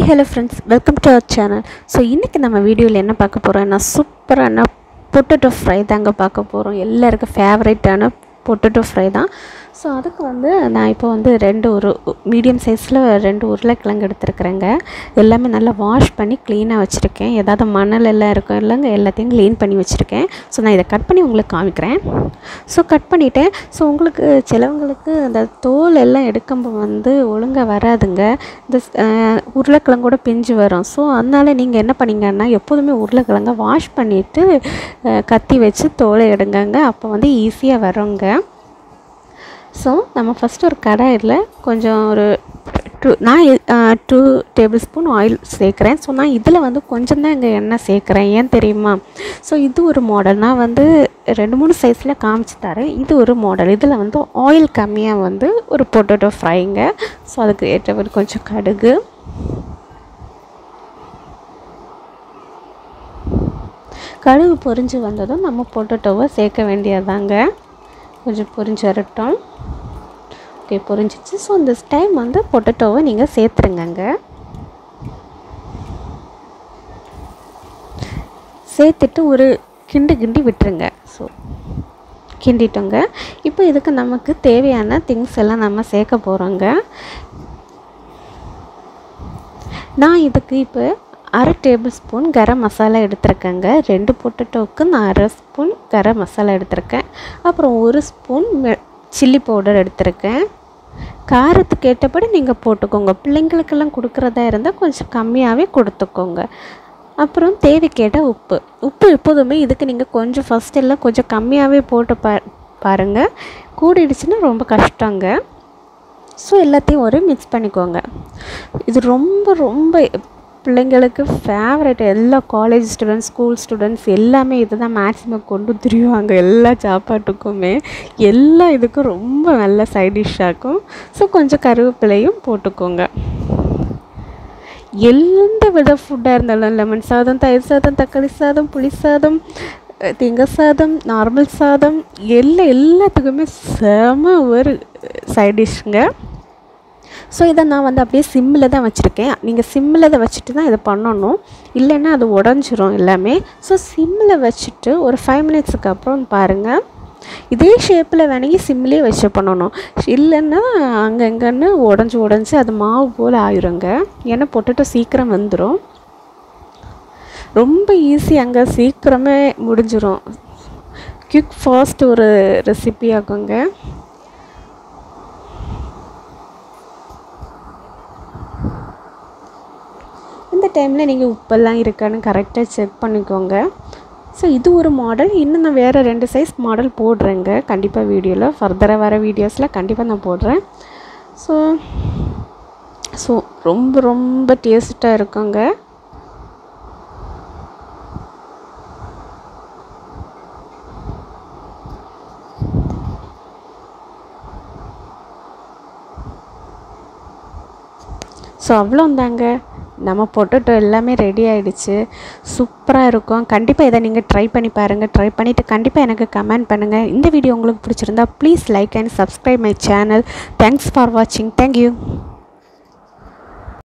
hello friends welcome to our channel so இன்றைக்கி நம்ம வீடியோவில் என்ன பார்க்க போகிறோம்னா சூப்பரான பொட்டேட்டோ ஃப்ரை தாங்க பார்க்க போகிறோம் எல்லாருக்கும் ஃபேவரட்டான பொட்டேட்டோ ஃப்ரை தான் ஸோ அதுக்கு வந்து நான் இப்போ வந்து ரெண்டு ஒரு மீடியம் சைஸில் ரெண்டு உருளைக்கிழங்கு எடுத்துருக்குறேங்க எல்லாமே நல்லா வாஷ் பண்ணி க்ளீனாக வச்சுருக்கேன் ஏதாவது மணல் எல்லாம் இருக்கும் இல்லைங்க எல்லாத்தையும் க்ளீன் பண்ணி வச்சுருக்கேன் ஸோ நான் இதை கட் பண்ணி உங்களுக்கு காமிக்கிறேன் ஸோ கட் பண்ணிவிட்டேன் ஸோ உங்களுக்கு சிலவங்களுக்கு அந்த தோல் எல்லாம் எடுக்கும்போது வந்து ஒழுங்காக வராதுங்க இந்த அஹ், உருளைக்கிழங்கோட பிஞ்சு வரும் ஸோ அதனால நீங்கள் என்ன பண்ணீங்கன்னா எப்போதுமே உருளைக்கிழங்க வாஷ் பண்ணிவிட்டு கத்தி வச்சு தோலை எடுங்கங்க அப்போ வந்து ஈஸியாக வருங்க ஸோ நம்ம ஃபஸ்ட்டு ஒரு கடாயில் கொஞ்சம் ஒரு டூ நான் டூ டேபிள் ஸ்பூன் ஆயில் சேர்க்குறேன் ஸோ நான் இதில் வந்து கொஞ்சம் தான் இங்கே எண்ணெய் சேர்க்குறேன் ஏன் தெரியுமா ஸோ இது ஒரு மாடல் நான் வந்து ரெண்டு மூணு சைஸில் காமிச்சு தரேன் இது ஒரு மாடல் இதில் வந்து ஆயில் கம்மியாக வந்து ஒரு பொட்டேட்டோ ஃப்ரைங்க ஸோ அதுக்கு ஏற்றபடி கொஞ்சம் கடுகு கடுகு பொரிஞ்சு வந்ததும் நம்ம பொட்டேட்டோவை சேர்க்க வேண்டியதாங்க கொஞ்சம் பொரிஞ்சு வரட்டும் ஓகே பொரிஞ்சிச்சு ஸோ இந்த டைம் வந்து பொட்டேட்டோவை நீங்கள் சேர்த்துருங்கங்க சேர்த்துட்டு ஒரு கிண்டு கிண்டி விட்டுருங்க ஸோ கிண்டிட்டோங்க இப்போ இதுக்கு நமக்கு தேவையான திங்ஸ் எல்லாம் நம்ம சேர்க்க போகிறோங்க நான் இதுக்கு இப்போ அரை டேபிள் ஸ்பூன் கரம் மசாலா எடுத்திருக்கேங்க ரெண்டு பொட்டேட்டோவுக்கு நான் அரை ஸ்பூன் கரம் மசாலா எடுத்திருக்கேன் அப்புறம் ஒரு ஸ்பூன் சில்லி பவுடர் எடுத்திருக்கேன் காரத்துக்கு ஏற்றபடி நீங்கள் போட்டுக்கோங்க பிள்ளைங்களுக்கெல்லாம் கொடுக்குறதா இருந்தால் கொஞ்சம் கம்மியாகவே கொடுத்துக்கோங்க அப்புறம் தேவைக்கேட்ட உப்பு உப்பு எப்போதுமே இதுக்கு நீங்கள் கொஞ்சம் ஃபஸ்ட் எல்லாம் கொஞ்சம் கம்மியாகவே போட்டு பா பாருங்கள் கூடிடுச்சுன்னா ரொம்ப கஷ்டங்க ஸோ எல்லாத்தையும் ஒரு மிக்ஸ் பண்ணிக்கோங்க இது ரொம்ப ரொம்ப பிள்ளைங்களுக்கு ஃபேவரட் எல்லா காலேஜ் ஸ்டூடெண்ட்ஸ் ஸ்கூல் ஸ்டூடெண்ட்ஸ் எல்லாமே இது தான் மேக்ஸிமம் கொண்டு திரிவாங்க எல்லா சாப்பாட்டுக்குமே எல்லா இதுக்கும் ரொம்ப நல்ல சைட் டிஷ்ஷாக இருக்கும் ஸோ கொஞ்சம் கருவேப்பிலையும் போட்டுக்கோங்க எந்த வித ஃபுட்டாக இருந்தாலும் லெமன் சாதம் தயிர் சாதம் தக்காளி சாதம் புளி சாதம் அஹ், தேங்காய் சாதம் நார்மல் சாதம் எல்லா எல்லாத்துக்குமே செம ஒரு சைட் டிஷ்ஷுங்க ஸோ இதை நான் வந்து அப்படியே சிம்மில் தான் வச்சுருக்கேன் நீங்கள் சிம்மில் தான் வச்சுட்டு தான் இதை பண்ணணும் இல்லைன்னா அது உடஞ்சிரும் எல்லாமே ஸோ சிம்மில் வச்சுட்டு ஒரு ஃபைவ் மினிட்ஸுக்கு அப்புறம் பாருங்கள் இதே ஷேப்பில் வேணுங்கி சிம்லேயே வச்சு பண்ணணும் இல்லைன்னா அங்கே எங்கன்னு உடஞ்சி உடஞ்சி அது மாவு போல் ஆயிருங்க ஏன்னா பொட்டேட்டோ சீக்கிரம் வந்துடும் ரொம்ப ஈஸி அங்கே சீக்கிரமே முடிஞ்சிடும் குயிக் ஃபாஸ்ட் ஒரு ரெசிபி ஆகுங்க இந்த டைமில் நீங்கள் உப்பெல்லாம் இருக்கான்னு கரெக்டாக செக் பண்ணிக்கோங்க ஸோ இது ஒரு மாடல் இன்னும் நான் வேறு ரெண்டு சைஸ் மாடல் போடுறேங்க கண்டிப்பாக வீடியோவில் ஃபர்தராக வர வீடியோஸில் கண்டிப்பாக நான் போடுறேன் ஸோ ஸோ ரொம்ப ரொம்ப டேஸ்ட்டாக இருக்குங்க ஸோ அவ்வளோந்தாங்க நம்ம பொட்டேட்டோ எல்லாமே ரெடி ஆயிடுச்சு சூப்பராக இருக்கும் கண்டிப்பாக இதை நீங்கள் ட்ரை பண்ணி பாருங்கள் ட்ரை பண்ணிவிட்டு கண்டிப்பாக எனக்கு கமெண்ட் பண்ணுங்கள் இந்த வீடியோ உங்களுக்கு பிடிச்சிருந்தா please like and subscribe my channel thanks for வாட்சிங் தேங்க்யூ